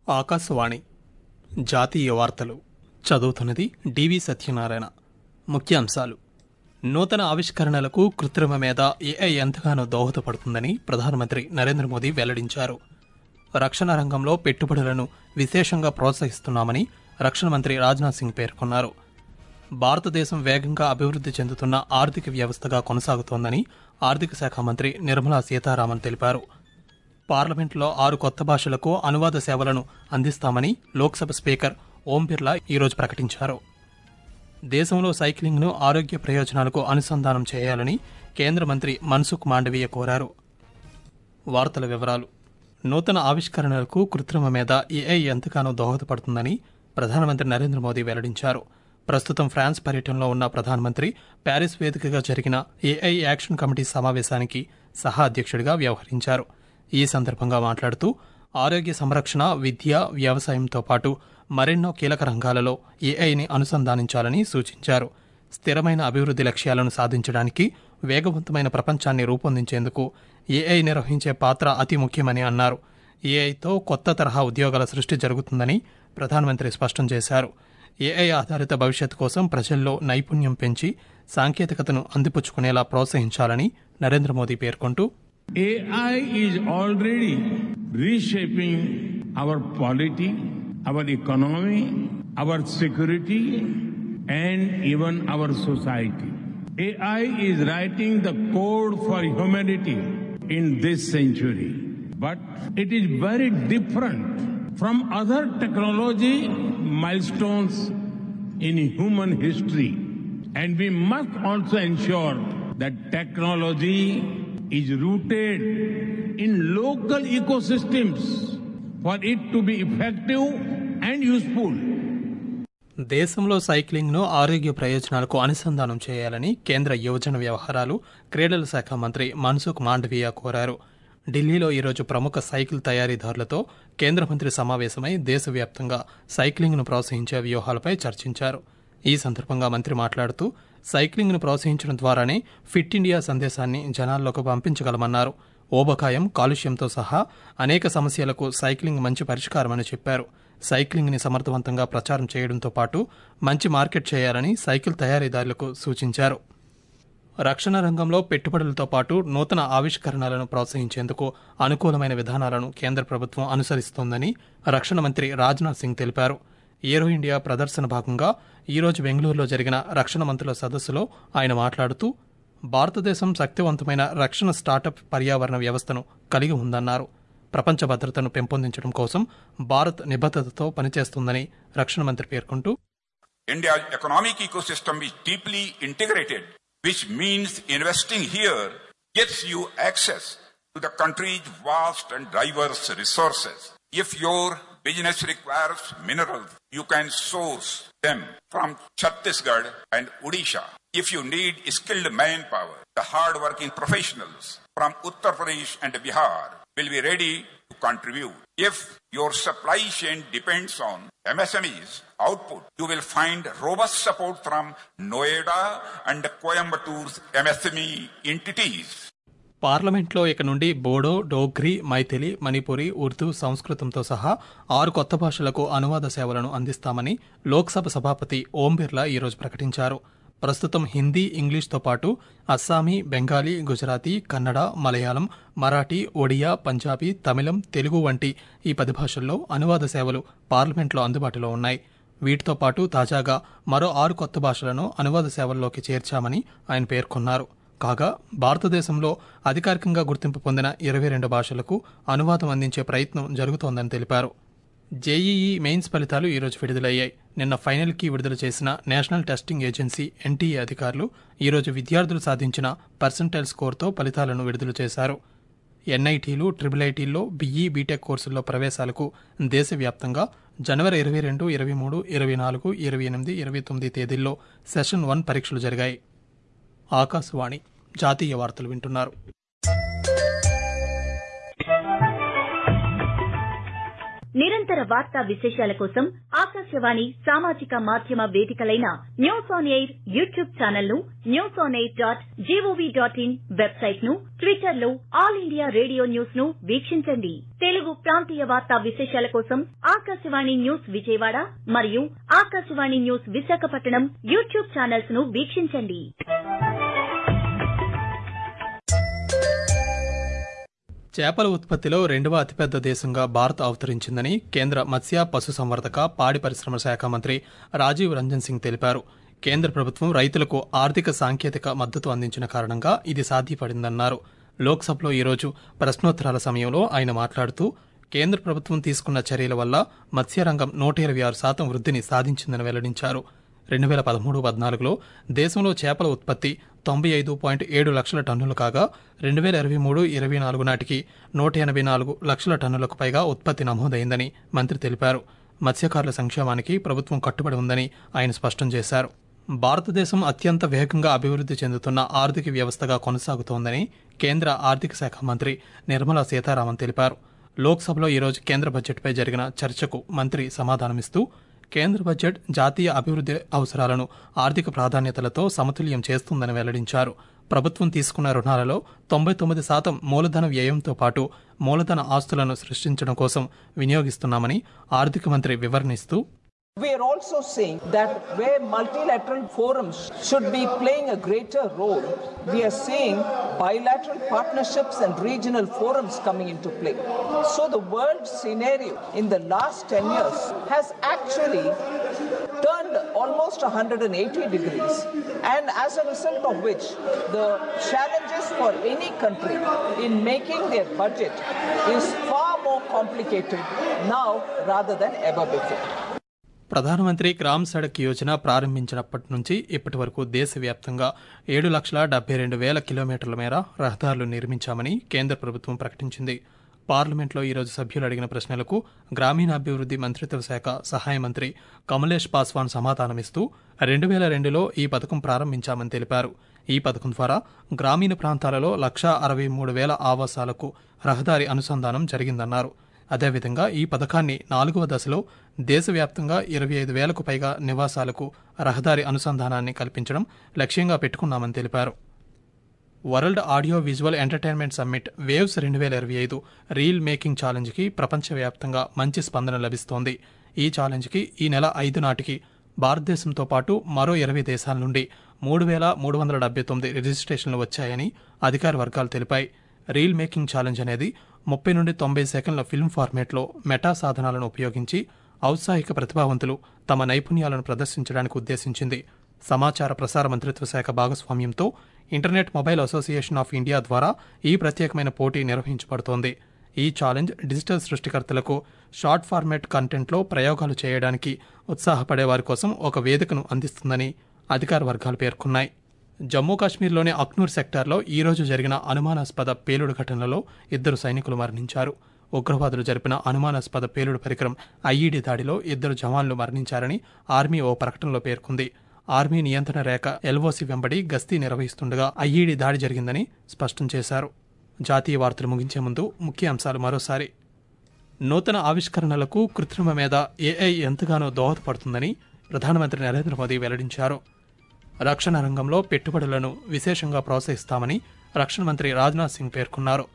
ఆకాశవాణి జాతీయ వార్తలు చదువుతున్నది డివి సత్యనారాయణ ముఖ్యాంశాలు నూతన ఆవిష్కరణలకు కృత్రిమ మీద ఏఐ ఎంతగానో దోహదపడుతుందని ప్రధానమంత్రి నరేంద్ర మోదీ వెల్లడించారు రక్షణ రంగంలో పెట్టుబడులను విశేషంగా ప్రోత్సహిస్తున్నామని రక్షణ మంత్రి రాజ్నాథ్ సింగ్ పేర్కొన్నారు భారతదేశం వేగంగా అభివృద్ధి చెందుతున్న ఆర్థిక వ్యవస్థగా కొనసాగుతోందని ఆర్థిక శాఖ మంత్రి నిర్మలా సీతారామన్ తెలిపారు పార్లమెంట్లో ఆరు కొత్త భాషలకు అనువాద సేవలను అందిస్తామని లోక్సభ స్పీకర్ ఓం బిర్లా ఈరోజు ప్రకటించారు దేశంలో సైక్లింగ్ను ఆరోగ్య ప్రయోజనాలకు అనుసంధానం చేయాలని కేంద్ర మంత్రి మన్సుఖ్ మాండవీయ కోరారు వార్తల వివరాలు నూతన ఆవిష్కరణలకు కృత్రిమ మీద ఏఐ ఎంతగానో దోహదపడుతుందని ప్రధానమంత్రి నరేంద్ర మోదీ వెల్లడించారు ప్రస్తుతం ఫ్రాన్స్ పర్యటనలో ఉన్న ప్రధానమంత్రి ప్యారిస్ వేదికగా జరిగిన ఏఐ యాక్షన్ కమిటీ సమావేశానికి సహా అధ్యక్షుడిగా వ్యవహరించారు ఈ సందర్భంగా మాట్లాడుతూ ఆరోగ్య సంరక్షణ విద్య వ్యవసాయంతో పాటు మరెన్నో కీలక రంగాలలో ఏఐని అనుసంధానించాలని సూచించారు స్థిరమైన అభివృద్ధి లక్ష్యాలను సాధించడానికి వేగవంతమైన ప్రపంచాన్ని రూపొందించేందుకు ఏఐ నిర్వహించే పాత్ర అతి ముఖ్యమని అన్నారు ఏఐతో కొత్త తరహా ఉద్యోగాల సృష్టి జరుగుతుందని ప్రధానమంత్రి స్పష్టం చేశారు ఏఐ ఆధారిత భవిష్యత్తు కోసం ప్రజల్లో నైపుణ్యం పెంచి సాంకేతికతను అందిపుచ్చుకునేలా ప్రోత్సహించాలని నరేంద్ర మోదీ పేర్కొంటూ AI is already reshaping our polity, our economy, our security, and even our society. AI is writing the code for humanity in this century. But it is very different from other technology milestones in human history. And we must also ensure that technology is rooted in local ecosystems for it to be effective and useful. దేశంలో సైక్లింగ్ను ఆరోగ్య ప్రయోజనాలకు అనుసంధానం చేయాలని కేంద్ర యువజన వ్యవహారాలు క్రీడల శాఖ మంత్రి మన్సుఖ్ మాండవీయ కోరారు ఢిల్లీలో ఈరోజు ప్రముఖ సైకిల్ తయారీదారులతో కేంద్ర మంత్రి సమావేశమై దేశవ్యాప్తంగా సైక్లింగ్ను ప్రోత్సహించే వ్యూహాలపై చర్చించారు ఈ సందర్భంగా మంత్రి మాట్లాడుతూ సైక్లింగ్ను ప్రోత్సహించడం ద్వారానే ఫిట్ ఇండియా సందేశాన్ని జనాల్లోకి పంపించగలమన్నారు ఓబకాయం కాలుష్యంతో సహా అనేక సమస్యలకు సైక్లింగ్ మంచి పరిష్కారమని చెప్పారు సైక్లింగ్ని సమర్థవంతంగా ప్రచారం చేయడంతో పాటు మంచి మార్కెట్ చేయాలని సైకిల్ తయారీదారులకు సూచించారు రక్షణ రంగంలో పెట్టుబడులతో పాటు నూతన ఆవిష్కరణలను ప్రోత్సహించేందుకు అనుకూలమైన విధానాలను కేంద్ర ప్రభుత్వం అనుసరిస్తోందని రక్షణ మంత్రి రాజ్నాథ్ సింగ్ తెలిపారు ఏరో ఇండియా ప్రదర్శన భాగంగా ఈరోజు బెంగళూరులో జరిగిన రక్షణ మంత్రుల సదస్సులో ఆయన మాట్లాడుతూ భారతదేశం శక్తివంతమైన రక్షణ స్టార్టప్ పర్యావరణ వ్యవస్థను కలిగి ఉందన్నారు ప్రపంచ భద్రతను పెంపొందించడం కోసం భారత్ నిబద్ధతతో పనిచేస్తుందని రక్షణ మంత్రి పేర్కొంటూ India's economic ecosystem is deeply integrated, which means investing here gets you access to the country's vast and diverse resources. If your business requires minerals, you can source them from Chhattisgarh and Odisha. If you need skilled manpower, the hard-working professionals from Uttar Pradesh and Bihar will be ready to contribute. If your supply chain depends on MSMEs output, you will find robust support from Noida and Coimbator's MSME entities. పార్లమెంట్లో ఇక నుండి బోడో డోగ్రీ మైథిలి మణిపురి ఉర్దూ సంస్కృతంతో సహా ఆరు కొత్త భాషలకు అనువాద సేవలను అందిస్తామని లోక్సభ సభాపతి ఓం బిర్లా ఈరోజు ప్రకటించారు ప్రస్తుతం హిందీ ఇంగ్లీష్తో పాటు అస్సామీ బెంగాలీ గుజరాతీ కన్నడ మలయాళం మరాఠీ ఒడియా పంజాబీ తమిళం తెలుగు వంటి ఈ పది భాషల్లో అనువాద సేవలు పార్లమెంట్లో అందుబాటులో ఉన్నాయి వీటితో పాటు తాజాగా మరో ఆరు కొత్త భాషలను అనువాద సేవల్లోకి చేర్చామని ఆయన పేర్కొన్నారు కాగా భారతదేశంలో అధికారికంగా గుర్తింపు పొందిన ఇరవై రెండు భాషలకు అనువాదం అందించే ప్రయత్నం జరుగుతోందని తెలిపారు జేఈఈ మెయిన్స్ ఫలితాలు ఈరోజు విడుదలయ్యాయి నిన్న ఫైనల్కి విడుదల చేసిన నేషనల్ టెస్టింగ్ ఏజెన్సీ ఎన్టీఏ అధికారులు ఈరోజు విద్యార్థులు సాధించిన పర్సంటైల్ స్కోర్తో ఫలితాలను విడుదల చేశారు ఎన్ఐటీలు ట్రిపుల్ ఐటీల్లో బీఈ బీటెక్ కోర్సుల్లో ప్రవేశాలకు దేశవ్యాప్తంగా జనవరి ఇరవై రెండు ఇరవై మూడు ఇరవై నాలుగు ఇరవై ఎనిమిది ఇరవై తొమ్మిది తేదీల్లో సెషన్ వన్ పరీక్షలు జరిగాయి ఆకాశవాణి జాతీయ వార్తలు వింటున్నారు నిరంతర వార్తా విశేషాల కోసం ఆకాశవాణి సామాజిక మాధ్యమ వేదికలైన news on air YouTube channel ను news on air dot G O V dot in website ను ట్విట్టర్ లో ఆల్ ఇండియా రేడియో న్యూస్ ను వీక్షించండి తెలుగు ప్రాంతీయ వార్తా విశేషాల కోసం ఆకాశవాణి న్యూస్ విజయవాడ మరియు Akashvani news Visakhapatnam YouTube channels ను వీక్షించండి చేపల ఉత్పత్తిలో రెండవ అతిపెద్ద దేశంగా భారత్ అవతరించిందని కేంద్ర మత్స్య పశుసంవర్ధక పాడి పరిశ్రమల శాఖ మంత్రి రాజీవ్ రంజన్ సింగ్ తెలిపారు కేంద్ర ప్రభుత్వం రైతులకు ఆర్థిక సాంకేతిక మద్దతు అందించిన కారణంగా ఇది సాధ్యపడిందన్నారు లోక్సభలో ఈరోజు ప్రశ్నోత్తరాల సమయంలో ఆయన మాట్లాడుతూ కేంద్ర ప్రభుత్వం తీసుకున్న చర్యల వల్ల మత్స్యరంగం నూట ఇరవై ఆరు శాతం వృద్ధిని సాధించిందని వెల్లడించారు రెండు వేల పదమూడు పద్నాలుగులో దేశంలో చేపల ఉత్పత్తి తొంభై ఐదు పాయింట్ ఏడు లక్షల టన్నులు కాగా రెండు వేల ఇరవై మూడు ఇరవై నాలుగు నాటికి నూట ఎనభై నాలుగు లక్షల టన్నులకు పైగా ఉత్పత్తి నమోదైందని మంత్రి తెలిపారు మత్స్యకారుల సంక్షేమానికి ప్రభుత్వం కట్టుబడి ఉందని ఆయన స్పష్టం చేశారు భారతదేశం అత్యంత వేగంగా అభివృద్ధి చెందుతున్న ఆర్థిక వ్యవస్థగా కొనసాగుతోందని కేంద్ర ఆర్థిక శాఖ మంత్రి నిర్మలా సీతారామన్ తెలిపారు లోక్సభలో ఈరోజు కేంద్ర బడ్జెట్పై జరిగిన చర్చకు మంత్రి సమాధానమిస్తూ కేంద్ర బడ్జెట్ జాతీయ అభివృద్ధి అవసరాలను ఆర్థిక ప్రాధాన్యతలతో సమతుల్యం చేస్తుందని వెల్లడించారు ప్రభుత్వం తీసుకున్న రుణాలలో తొంభై తొమ్మిది శాతం మూలధన వ్యయంతో పాటు మూలధన ఆస్తులను సృష్టించడం కోసం వినియోగిస్తున్నామని ఆర్థిక మంత్రి వివరణిస్తూ We are also saying that where multilateral forums should be playing a greater role, we are seeing bilateral partnerships and regional forums coming into play. So the world scenario in the last 10 years has actually turned almost 180 degrees and as a result of which the challenges for any country in making their budget is far more complicated now rather than ever before. ప్రధానమంత్రి గ్రామ్ సడక్ యోజన ప్రారంభించినప్పటి నుంచి ఇప్పటి వరకు దేశవ్యాప్తంగా ఏడు లక్షల డెబ్బై రెండు వేల కిలోమీటర్ల మేర రహదారులు నిర్మించామని కేంద్ర ప్రభుత్వం ప్రకటించింది పార్లమెంట్లో ఈరోజు సభ్యులు అడిగిన ప్రశ్నలకు గ్రామీణాభివృద్ధి మంత్రిత్వ శాఖ సహాయ మంత్రి కమలేష్ పాస్వాన్ సమాధానమిస్తూ రెండు వేల రెండులో ఈ పథకం ప్రారంభించామని తెలిపారు ఈ పథకం ద్వారా గ్రామీణ ప్రాంతాలలో లక్షా అరవై మూడు వేల ఆవాసాలకు రహదారి అనుసంధానం జరిగిందన్నారు అదేవిధంగా ఈ పథకాన్ని నాలుగవ దశలో దేశవ్యాప్తంగా ఇరవై ఐదు వేలకు పైగా నివాసాలకు రహదారి అనుసంధానాన్ని కల్పించడం లక్ష్యంగా పెట్టుకున్నామని తెలిపారు world audio visual entertainment summit waves రెండు వేల ఇరవై ఐదు రీల్ మేకింగ్ ఛాలెంజ్కి ప్రపంచవ్యాప్తంగా మంచి స్పందన లభిస్తోంది ఈ ఛాలెంజ్కి ఈ నెల ఐదు నాటికి భారతదేశంతో పాటు మరో ఇరవై దేశాల నుండి మూడు వేల మూడు వందల డెబ్బై తొమ్మిది రిజిస్ట్రేషన్లు వచ్చాయని అధికార వర్గాలు తెలిపాయి రీల్ మేకింగ్ ఛాలెంజ్ అనేది ముప్పై నుండి తొంభై సెకండ్ల ఫిల్మ్ ఫార్మేట్లో మెటా సాధనాలను ఉపయోగించి ఔత్సాహిక ప్రతిభావంతులు తమ నైపుణ్యాలను ప్రదర్శించడానికి ఉద్దేశించింది సమాచార ప్రసార మంత్రిత్వ శాఖ భాగస్వామ్యంతో internet mobile association of India ద్వారా ఈ ప్రత్యేకమైన పోటీ నిర్వహించబడుతోంది ఈ ఛాలెంజ్ డిజిటల్ సృష్టికర్తలకు షార్ట్ ఫార్మాట్ కంటెంట్లో ప్రయోగాలు చేయడానికి ఉత్సాహపడే వారి కోసం ఒక వేదికను అందిస్తుందని అధికార వర్గాలు పేర్కొన్నాయి జమ్మూ కాశ్మీర్లోని అక్నూర్ సెక్టార్లో ఈ రోజు జరిగిన అనుమానాస్పద పేలుడు ఘటనలో ఇద్దరు సైనికులు మరణించారు ఉగ్రవాదులు జరిపిన అనుమానాస్పద పేలుడు పరికరం ఐఈడీ దాడిలో ఇద్దరు జవాన్లు మరణించారని ఆర్మీ ఓ ప్రకటనలో పేర్కొంది ఆర్మీ నియంత్రణ రేఖ ఎల్ఓసి వెంబడి గస్తీ నిర్వహిస్తుండగా ఐఈడీ దాడి జరిగిందని స్పష్టం చేశారు జాతీయ వార్తలు ముగించే ముందు ముఖ్య అంశాలు మరోసారి నూతన ఆవిష్కరణలకు కృత్రిమ మీద ఏఐ ఎంతగానో దోహదపడుతుందని ప్రధానమంత్రి నరేంద్ర మోదీ వెల్లడించారు రక్షణ రంగంలో పెట్టుబడులను విశేషంగా ప్రోత్సహిస్తామని రక్షణ మంత్రి రాజ్నాథ్ సింగ్ పేర్కొన్నారు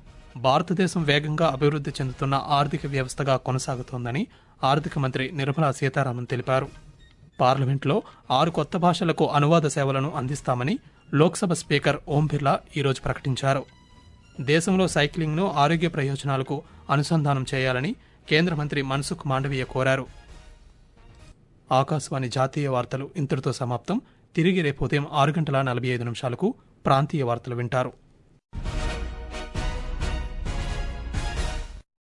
భారతదేశం వేగంగా అభివృద్ధి చెందుతున్న ఆర్థిక వ్యవస్థగా కొనసాగుతోందని ఆర్థిక మంత్రి నిర్మలా సీతారామన్ తెలిపారు పార్లమెంట్లో ఆరు కొత్త భాషలకు అనువాద సేవలను అందిస్తామని లోక్సభ స్పీకర్ ఓం బిర్లా ఈరోజు ప్రకటించారు దేశంలో సైక్లింగ్ను ఆరోగ్య ప్రయోజనాలకు అనుసంధానం చేయాలని కేంద్ర మంత్రి మన్సుఖ్ మాండవీయ కోరారు ఆకాశవాణి జాతీయ వార్తలు ఇంతటితో సమాప్తం తిరిగి రేపు ఉదయం ఆరు గంటల నలభై ఐదు నిమిషాలకు ప్రాంతీయ వార్తలు వింటారు